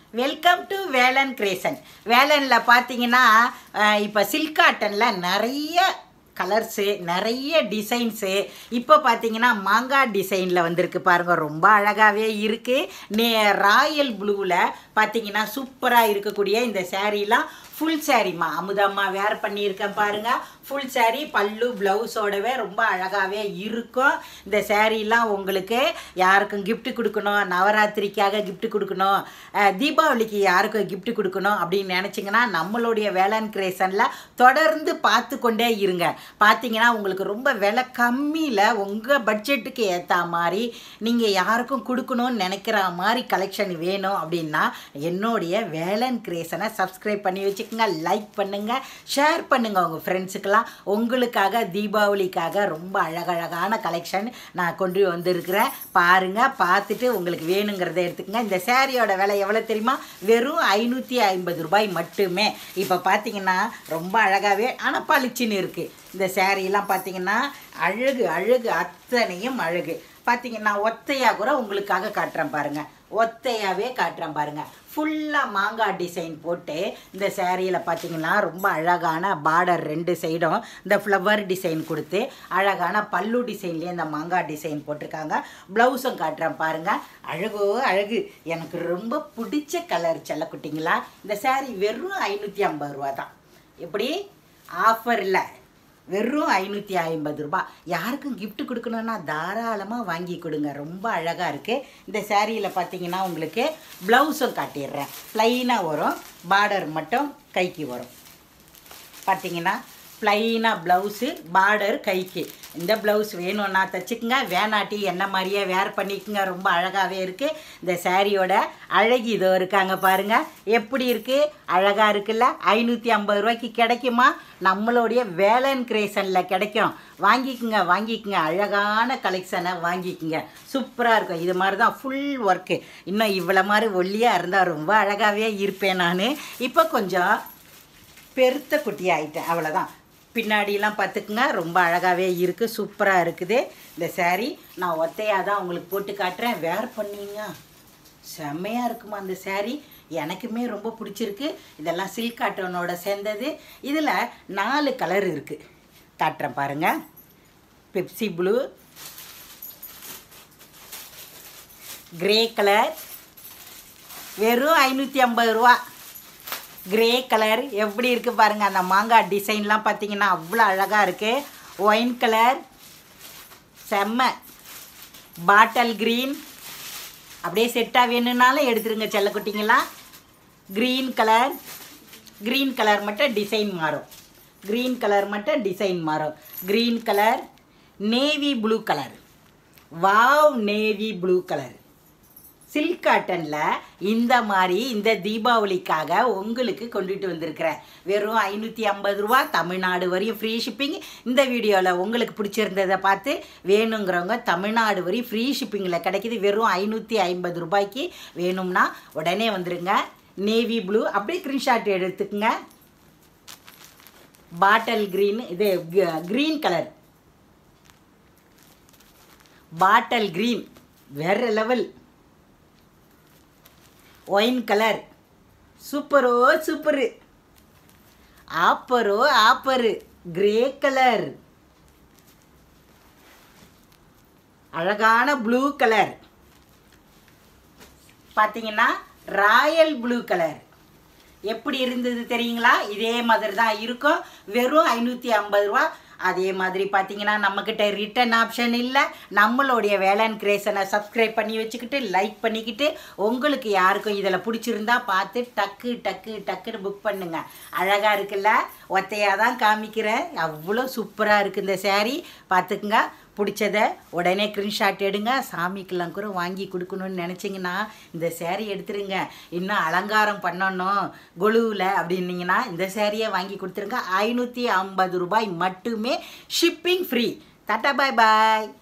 welcome to Velan creation வேலனில் பார்த்தீங்கன்னா இப்போ சில்க் காட்டனில் நிறைய கலர்ஸு நிறைய டிசைன்ஸு இப்போ பார்த்தீங்கன்னா மாங்காய் டிசைனில் வந்திருக்கு பாருங்க ரொம்ப அழகாகவே இருக்குது நே ராயல் ப்ளூவில் பார்த்தீங்கன்னா சூப்பராக இருக்கக்கூடிய இந்த சாரீலாம் ஃபுல் சாரீம்மா அமுதம்மா வேர் பண்ணியிருக்கேன் பாருங்க ஃபுல் saree பல்லு ப்ளவுஸோடவே ரொம்ப அழகாகவே இருக்கும் இந்த சாரீலாம் உங்களுக்கு யாருக்கும் gift கொடுக்கணும் நவராத்திரிக்காக gift கொடுக்கணும் அஹ், தீபாவளிக்கு யாருக்கும் gift கொடுக்கணும் அப்படின்னு நினச்சிங்கன்னா நம்மளுடைய வேளாண் கிரேசனில் தொடர்ந்து பார்த்து கொண்டே இருங்க பார்த்தீங்கன்னா உங்களுக்கு ரொம்ப விலை கம்மியில் உங்கள் பட்ஜெட்டுக்கு ஏற்ற மாதிரி நீங்கள் யாருக்கும் கொடுக்கணும்னு நினைக்கிற மாதிரி கலெக்ஷன் வேணும் அப்படின்னா என்னுடைய வேலன் கிரேசனை சப்ஸ்கிரைப் பண்ணி வச்சுக்கோங்க லைக் பண்ணுங்கள் ஷேர் பண்ணுங்கள் உங்கள் ஃப்ரெண்ட்ஸுக்கெல்லாம் உங்களுக்காக தீபாவளிக்காக ரொம்ப அழகழகான கலெக்ஷன் நான் கொண்டு வந்திருக்கிறேன் பாருங்கள் பார்த்துட்டு உங்களுக்கு வேணுங்கிறத எடுத்துக்கங்க இந்த சேரீயோட விலை எவ்வளோ தெரியுமா வெறும் ஐநூற்றி ஐம்பது ரூபாய் மட்டுமே இப்போ பார்த்தீங்கன்னா ரொம்ப அழகாகவே ஆனால் பளிச்சுன்னு இருக்குது இந்த சேரீலாம் பார்த்தீங்கன்னா அழகு அழகு அத்தனையும் அழகு பார்த்தீங்கன்னா ஒத்தையாக கூட உங்களுக்காக காட்டுறேன் பாருங்க ஒத்தையாகவே காட்டுறேன் பாருங்க ஃபுல்லாக மாங்காய் டிசைன் போட்டு இந்த சேரீயில் பார்த்தீங்கன்னா ரொம்ப அழகான பார்டர் ரெண்டு சைடும் இந்த ஃப்ளவர் டிசைன் கொடுத்து அழகான பல்லு டிசைன்லேயே இந்த மாங்காய் டிசைன் போட்டிருக்காங்க ப்ளவுஸும் காட்டுறேன் பாருங்க அழகோ அழகு எனக்கு ரொம்ப பிடிச்ச கலர் செல்லக்குட்டிங்களா இந்த saree வெறும் ஐநூற்றி ஐம்பது ரூபா தான் எப்படி ஆஃபரில் வெறும் ஐநூற்றி ஐம்பது ரூபாய் யாருக்கும் gift கொடுக்கணுன்னா தாராளமாக வாங்கி கொடுங்க ரொம்ப அழகாக இருக்குது இந்த சேரீயில் பார்த்தீங்கன்னா உங்களுக்கு ப்ளவுஸும் காட்டிடுறேன் ப்ளைனாக வரும் பார்டர் மட்டும் கைக்கு வரும் பார்த்தீங்கன்னா ப்ளைனாக ப்ளவுஸு பார்டர் கைக்கு இந்த ப்ளவுஸ் வேணும்னா தச்சுக்குங்க வேணாட்டி என்ன மாதிரியே வேர் பண்ணிக்கோங்க ரொம்ப அழகாகவே இருக்குது இந்த சாரியோட அழகி இதோ இருக்காங்க பாருங்க எப்படி இருக்குது அழகாக இருக்குல்ல ஐநூற்றி ஐம்பது ரூபாய்க்கு கிடைக்குமா நம்மளுடைய வேலன் கிரேசனில் கிடைக்கும் வாங்கிக்குங்க வாங்கிக்குங்க அழகான கலெக்ஷனை வாங்கிக்குங்க சூப்பராக இருக்கும் இது மாதிரி தான் ஃபுல் ஒர்க்கு இன்னும் இவ்வளோ மாதிரி ஒல்லியாக இருந்தால் ரொம்ப அழகாகவே இருப்பேன் நான் இப்போ கொஞ்சம் பெருத்த குட்டி ஆயிட்டேன் அவ்வளோதான் பின்னாடிலாம் பார்த்துக்குங்க ரொம்ப அழகாகவே இருக்குது சூப்பராக இருக்குது இந்த saree நான் ஒத்தையாக தான் உங்களுக்கு போட்டு காட்டுறேன் வேர் பண்ணீங்க செம்மையாக இருக்குமா அந்த saree எனக்குமே ரொம்ப பிடிச்சிருக்கு இதெல்லாம் சில்க் காட்டனோட சேர்ந்தது இதில் நாலு கலர் இருக்குது காட்டுறேன் பாருங்கள் பெப்சி ப்ளூ கிரே கலர் வெறும் ஐநூற்றி ஐம்பது ரூபா கிரே கலர் எப்படி இருக்குது பாருங்கள் அந்த மாங்காய் டிசைன்லாம் பார்த்தீங்கன்னா அவ்வளோ அழகாக இருக்குது ஒயின் கலர் செம்ம பாட்டல் க்ரீன் அப்படியே செட்டாக வேணும்னாலும் எடுத்துருங்க செல்லக்குட்டிங்களா க்ரீன் கலர் க்ரீன் கலர் மட்டும் டிசைன் மாறும் க்ரீன் கலர் மட்டும் டிசைன் மாறும் green colour navy blue colour wow navy blue colour silk காட்டனில் இந்த மாதிரி இந்த தீபாவளிக்காக உங்களுக்கு கொண்டுட்டு வந்திருக்கிறேன் வெறும் ஐநூற்றி ஐம்பது ரூபா தமிழ்நாடு வரையும் ஃப்ரீ ஷிப்பிங் இந்த வீடியோவில் உங்களுக்கு பிடிச்சிருந்ததை பார்த்து வேணுங்கிறவங்க தமிழ்நாடு வரையும் ஃப்ரீ ஷிப்பிங்கில் கிடைக்கிது வெறும் ஐநூற்றி ஐம்பது ரூபாய்க்கு வேணும்னா உடனே வந்துடுங்க நேவி ப்ளூ அப்படியே ஸ்க்ரீன்ஷாட் எடுத்துக்கங்க பாட்டல் க்ரீன் இது க்ரீன் கலர் பாட்டல் க்ரீன் வேற லெவல் ஒயின் கலர் சூப்பரோ சூப்பரு ஆப்பரோ ஆப்பரு கிரே கலர் அழகான ப்ளூ கலர் பார்த்தீங்கன்னா ராயல் ப்ளூ கலர் எப்படி இருந்தது தெரியுங்களா இதே மாதிரி தான் இருக்கும் வெறும் ஐநூற்றி ஐம்பது ரூபா அதே மாதிரி பார்த்தீங்கன்னா நம்மக்கிட்ட ரிட்டன் ஆப்ஷன் இல்லை நம்மளுடைய வேளாண் கிரேசனை சப்ஸ்கிரைப் பண்ணி வச்சுக்கிட்டு லைக் பண்ணிக்கிட்டு உங்களுக்கு யாருக்கும் இதில் பிடிச்சிருந்தா பார்த்து டக்கு டக்கு டக்குன்னு புக் பண்ணுங்க அழகாக இருக்குல்ல ஒத்தையாக தான் காமிக்கிறேன் அவ்வளோ சூப்பராக இருக்குது இந்த saree பார்த்துக்குங்க பிடிச்சத உடனே ஸ்க்ரீன்ஷாட் எடுங்க சாமிக்கெல்லாம் கூட வாங்கி கொடுக்கணும்னு நினச்சிங்கன்னா இந்த சேரீ எடுத்துருங்க இன்னும் அலங்காரம் பண்ணணும் கொலுவில் அப்படின்னீங்கன்னா இந்த சேரீயை வாங்கி கொடுத்துருங்க ஐநூற்றி ஐம்பது ரூபாய் மட்டுமே ஷிப்பிங் ஃப்ரீ டாட்டா பாய் பாய்